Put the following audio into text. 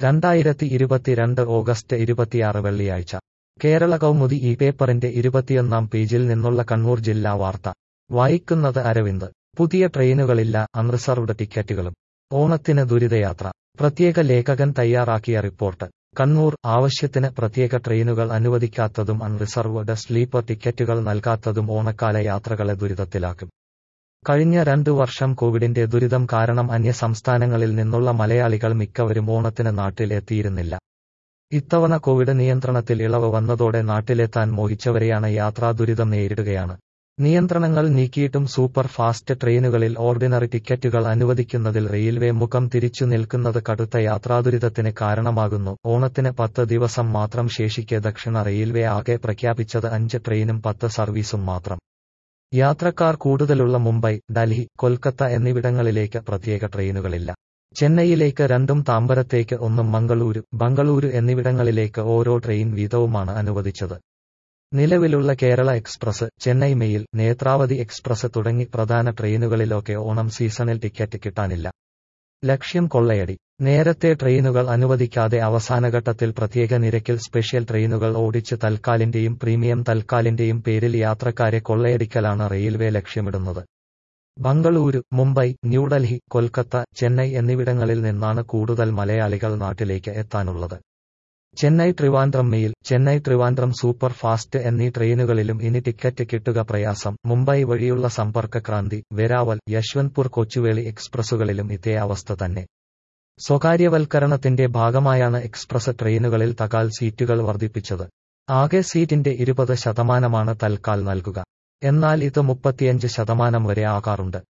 രണ്ടായിരത്തി ഇരുപത്തിരണ്ട് ഓഗസ്റ്റ് ഇരുപത്തിയാറ് വെള്ളിയാഴ്ച കേരള കൗമുദി ഈ പേപ്പറിന്റെ ഇരുപത്തിയൊന്നാം പേജിൽ നിന്നുള്ള കണ്ണൂർ ജില്ലാ വാർത്ത വായിക്കുന്നത് അരവിന്ദ് പുതിയ ട്രെയിനുകളില്ല അൺറിസർവ്ഡ് ടിക്കറ്റുകളും ഓണത്തിന് ദുരിതയാത്ര പ്രത്യേക ലേഖകൻ തയ്യാറാക്കിയ റിപ്പോർട്ട് കണ്ണൂർ ആവശ്യത്തിന് പ്രത്യേക ട്രെയിനുകൾ അനുവദിക്കാത്തതും അൺറിസർവ്ഡ് സ്ലീപ്പർ ടിക്കറ്റുകൾ നൽകാത്തതും ഓണക്കാല യാത്രകളെ ദുരിതത്തിലാക്കും കഴിഞ്ഞ രണ്ടു വർഷം കോവിഡിന്റെ ദുരിതം കാരണം അന്യ സംസ്ഥാനങ്ങളിൽ നിന്നുള്ള മലയാളികൾ മിക്കവരും ഓണത്തിന് നാട്ടിൽ എത്തിയിരുന്നില്ല ഇത്തവണ കോവിഡ് നിയന്ത്രണത്തിൽ ഇളവ് വന്നതോടെ നാട്ടിലെത്താൻ മോഹിച്ചവരെയാണ് യാത്രാ ദുരിതം നേരിടുകയാണ് നിയന്ത്രണങ്ങൾ നീക്കിയിട്ടും സൂപ്പർ ഫാസ്റ്റ് ട്രെയിനുകളിൽ ഓർഡിനറി ടിക്കറ്റുകൾ അനുവദിക്കുന്നതിൽ റെയിൽവേ മുഖം തിരിച്ചു നിൽക്കുന്നത് കടുത്ത യാത്രാദുരിതത്തിന് കാരണമാകുന്നു ഓണത്തിന് പത്ത് ദിവസം മാത്രം ശേഷിക്കെ ദക്ഷിണ റെയിൽവേ ആകെ പ്രഖ്യാപിച്ചത് അഞ്ച് ട്രെയിനും പത്ത് സർവീസും മാത്രം യാത്രക്കാർ കൂടുതലുള്ള മുംബൈ ഡൽഹി കൊൽക്കത്ത എന്നിവിടങ്ങളിലേക്ക് പ്രത്യേക ട്രെയിനുകളില്ല ചെന്നൈയിലേക്ക് രണ്ടും താമ്പരത്തേക്ക് ഒന്നും മംഗളൂരു ബംഗളൂരു എന്നിവിടങ്ങളിലേക്ക് ഓരോ ട്രെയിൻ വീതവുമാണ് അനുവദിച്ചത് നിലവിലുള്ള Kerala express Chennai mail Netravati express തുടങ്ങി പ്രധാന ട്രെയിനുകളിലൊക്കെ ഓണം സീസണിൽ ടിക്കറ്റ് കിട്ടാനില്ല ലക്ഷ്യം കൊള്ളയടി നേരത്തെ ട്രെയിനുകൾ അനുവദിക്കാതെ അവസാനഘട്ടത്തിൽ പ്രത്യേക നിരക്കിൽ സ്പെഷ്യൽ ട്രെയിനുകൾ ഓടിച്ച് തൽക്കാലിന്റെയും പ്രീമിയം തൽക്കാലിന്റെയും പേരിൽ യാത്രക്കാരെ കൊള്ളയടിക്കലാണ് റെയിൽവേ ലക്ഷ്യമിടുന്നത് ബംഗളൂരു മുംബൈ ന്യൂഡൽഹി കൊൽക്കത്ത ചെന്നൈ എന്നിവിടങ്ങളിൽ നിന്നാണ് കൂടുതൽ മലയാളികൾ നാട്ടിലേക്ക് എത്താനുള്ളത് Chennai Trivandrum mail Chennai Trivandrum super fast എന്നീ ട്രെയിനുകളിലും ഇനി ടിക്കറ്റ് കിട്ടുക പ്രയാസം മുംബൈ വഴിയുള്ള സമ്പർക്ക ക്രാന്തി വെരാവൽ യശ്വന്ത്പൂർ കൊച്ചുവേളി എക്സ്പ്രസുകളിലും ഇതേ അവസ്ഥ തന്നെ സ്വകാര്യവൽക്കരണത്തിന്റെ ഭാഗമായാണ് എക്സ്പ്രസ് ട്രെയിനുകളിൽ തകാൽ സീറ്റുകൾ വർദ്ധിപ്പിച്ചത് ആകെ സീറ്റിന്റെ ഇരുപത് ശതമാനമാണ് തൽക്കാൽ നൽകുക എന്നാൽ ഇത് മുപ്പത്തിയഞ്ച് ശതമാനം വരെ ആകാറുണ്ട്